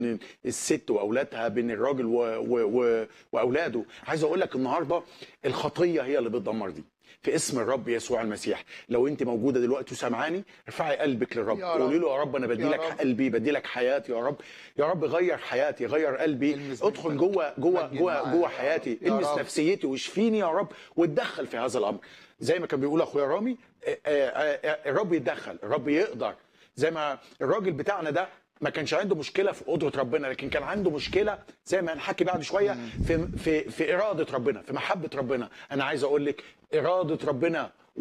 بين الست واولادها بين الراجل و... و... و... واولاده عايز اقول لك النهارده الخطيه هي اللي بتدمر دي في اسم الرب يسوع المسيح لو انت موجوده دلوقتي وسامعاني ارفعي قلبك للرب يا رب. قولي له يا رب انا بدي يا لك رب. قلبي بدي لك حياتي يا رب يا رب غير حياتي غير قلبي المس ادخل من جوه جوه مجد جوه معايا جوه يا حياتي رب. يا المس رب. نفسيتي واشفيني يا رب واتدخل في هذا الامر زي ما كان بيقول اخويا رامي آه، آه، آه، الرب يتدخل الرب يقدر زي ما الراجل بتاعنا ده ما كانش عنده مشكله في قدره ربنا لكن كان عنده مشكله زي ما هنحكي بعد شويه في في في اراده ربنا في محبه ربنا انا عايز اقول لك اراده ربنا